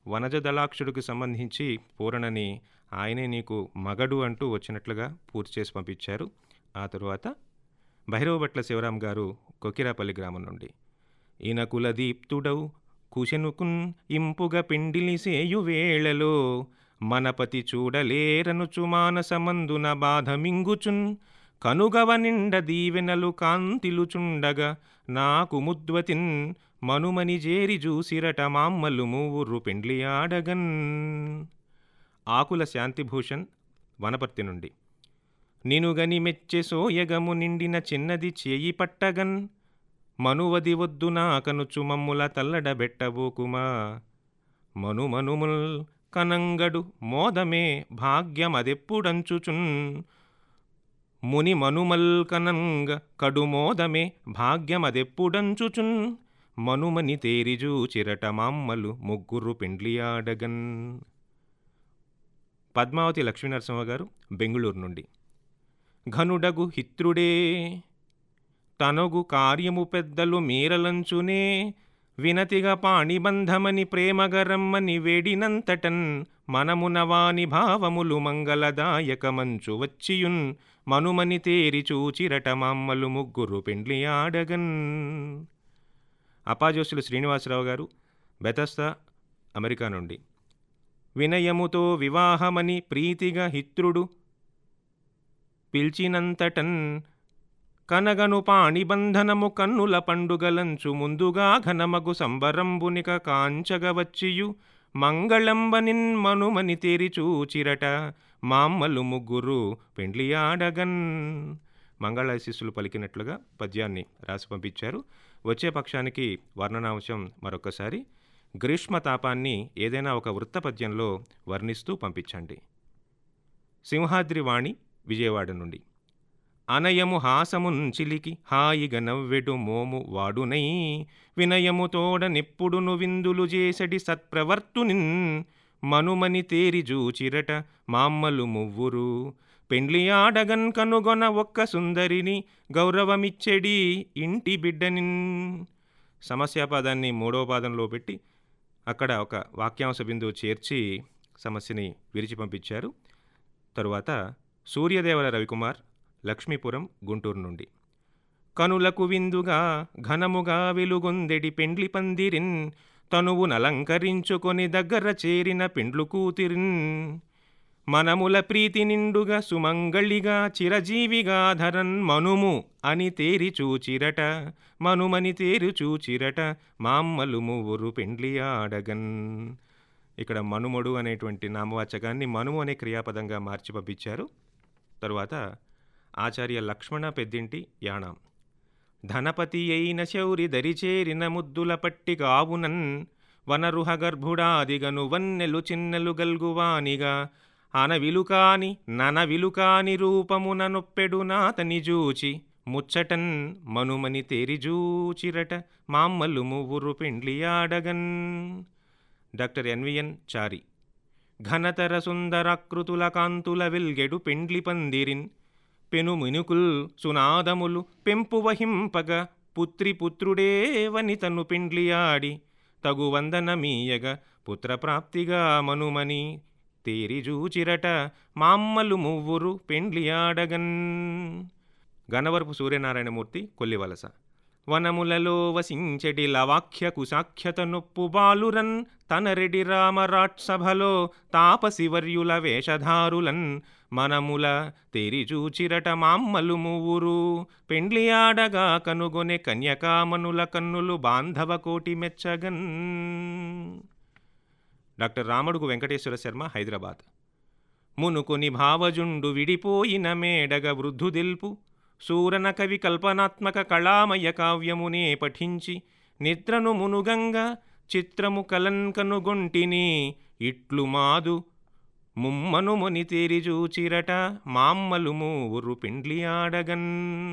వనజదళాక్షుడికి సంబంధించి పూరణని ఆయనే నీకు మగడు అంటూ వచ్చినట్లుగా పూర్తి చేసి పంపించారు ఆ తరువాత భైరవభట్ల శివరాం గారు కొకిరాపల్లి గ్రామం నుండి ఈయన కులదీప్తుడౌ కుశనుకున్ ఇంపుగ పిండిలి సేయు వేళలో మనపతి చూడలేరనుచు మానసమందున బాధ మింగుచున్ కనుగవ నిండ దీవెనలు కాంతిలుచుండగా నాకు ముద్వతిన్ మనుమని జేరి జూసిరట మామ్మలు మూవురు పెండ్లి ఆడగన్ ఆకుల శాంతిభూషణ్ వనపర్తి నుండి నినుగని మెచ్చె సోయగము నిండిన చిన్నది చేయి పట్టగన్ మనువది వద్దు నాకనుచు మమ్ముల తల్లడబెట్టబోకుమా మను మనుముల్ కనంగడు మోదమే భాగ్యమదెప్పుడంచుచున్ ముని మనుమల్ కనంగ కడు మోదమే భాగ్యమదెప్పుడంచుచున్ మనుమని తేరిజూ చిరట మామ్మలు ముగ్గురు పెండ్లియాడగన్ పద్మావతి లక్ష్మీనరసింహ గారు బెంగుళూరు నుండి ఘనుడగు హిత్రుడే తనగు కార్యము పెద్దలు మీరలంచునే వినతిగా పాణిబంధమని ప్రేమగరమ్మని వేడినంతటన్ మనమున వాని భావములు మంగళదాయకమంచు వచ్చియున్ మనుమని తేరి చూచిరట మామ్మలు ముగ్గురు పెండ్లి ఆడగన్ అపాజోసులు శ్రీనివాసరావు గారు బెతస్తా అమెరికా నుండి వినయముతో వివాహమని ప్రీతిగా హిత్రుడు పిల్చినంతటన్ కనగను పాణిబంధనము కన్నుల పండుగలంచు ముందుగా ఘనమగు సంబరంబునిక కాంచగ వచ్చియు మంగళంబనిన్ మనుమని తేరి చూచిరట మామ్మలు ముగ్గురు పెండ్లియాడగన్ మంగళాశిస్సులు పలికినట్లుగా పద్యాన్ని రాసి పంపించారు వచ్చే పక్షానికి వర్ణనాంశం మరొకసారి గ్రీష్మ తాపాన్ని ఏదైనా ఒక వృత్తపద్యంలో వర్ణిస్తూ పంపించండి సింహాద్రి వాణి విజయవాడ నుండి అనయము హాసమున్ చిలికి హాయిగ నవ్వెడు మోము వాడునై వినయము తోడ నిప్పుడును విందులు చేసడి సత్ప్రవర్తునిన్ మనుమని తేరి జూచిరట మామ్మలు మువ్వురు పెండ్లి ఆడగన్ కనుగొన ఒక్క సుందరిని గౌరవమిచ్చెడి ఇంటి బిడ్డనిన్ సమస్యాపాదాన్ని మూడవ పాదంలో పెట్టి అక్కడ ఒక వాక్యాంశ బిందువు చేర్చి సమస్యని విరిచి పంపించారు తరువాత సూర్యదేవర రవికుమార్ లక్ష్మీపురం గుంటూరు నుండి కనులకు విందుగా ఘనముగా వెలుగొందెడి పెండ్లి పందిరిన్ తనువు నలంకరించుకొని దగ్గర చేరిన పెండ్లు కూతిరిన్ మనముల ప్రీతి నిండుగా సుమంగళిగా చిరజీవిగా ధరన్ మనుము అని తేరి చూచిరట మనుమని తేరి చూచిరట మామ్మలు మూవురు పెండ్లి ఆడగన్ ఇక్కడ మనుమడు అనేటువంటి నామవాచకాన్ని మనుము అనే క్రియాపదంగా మార్చి పంపించారు తరువాత ఆచార్య లక్ష్మణ పెద్దింటి యాణం ధనపతి అయిన శౌరి దరిచేరిన ముద్దుల పట్టి కావునన్ వనరుహ గర్భుడాదిగను వన్నెలు చిన్నెలు గల్గువానిగా అనవిలుకాని ననవిలుకాని రూపమున నొప్పెడు నాతని జూచి ముచ్చటన్ మనుమని తేరిజూచిరట మామ్మలు మువ్వురు పెండ్లియాడగన్ డాక్టర్ ఎన్విఎన్ చారి ఘనతర సుందరాకృతుల కాంతుల వెల్గెడు పెండ్లి పందిరిన్ పెను మినుకుల్ సునాదములు పెంపు వహింపగ పుత్రి పుత్రుడే వనితను పెండ్లియాడి తగు వందనమీయగ పుత్రప్రాప్తిగా మనుమని తేరిజూచిరట మామ్మలు మువ్వురు పెండ్లియాడగన్ గనవరపు సూర్యనారాయణమూర్తి కొల్లివలస వనములలో వసించెడి లవాఖ్య కుశాఖ్యత నొప్పు బాలురన్ తనరెడి రామరాట్సభలో తాపసివర్యుల వేషధారులన్ మనముల తెరిచూచిరట మామ్మలు మువ్వురు పెండ్లియాడగా కనుగొనె కన్యకామనుల కన్నులు బాంధవ కోటి మెచ్చగన్ డాక్టర్ రామడుగు వెంకటేశ్వర శర్మ హైదరాబాద్ మునుకొని భావజుండు విడిపోయిన మేడగ వృద్ధుదిల్పు సూరన కవి కల్పనాత్మక కళామయ కావ్యమునే పఠించి నిద్రను మునుగంగా చిత్రము కలన్కనుగొంటిని ఇట్లు మాదు ముమ్మను ముని తేరిజూచిరట మామ్మలు మూవురు పెండ్లి ఆడగన్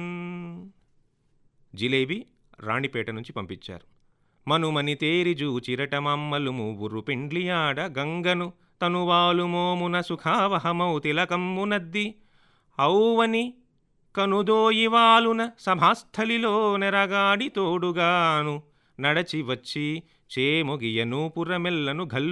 జిలేబీ రాణిపేట నుంచి పంపించారు మనుమని తేరిజూచిరట మమ్మలు మూవురు పెండ్లి ఆడ గంగను తనువాలు మోమున సుఖావహమౌ తిలకమ్మునద్ది ఔవని కనుదోయివాలున సభాస్థలిలో నెరగాడి తోడుగాను నడచి వచ్చి చేమొగియ నూపురమెల్లను గల్లు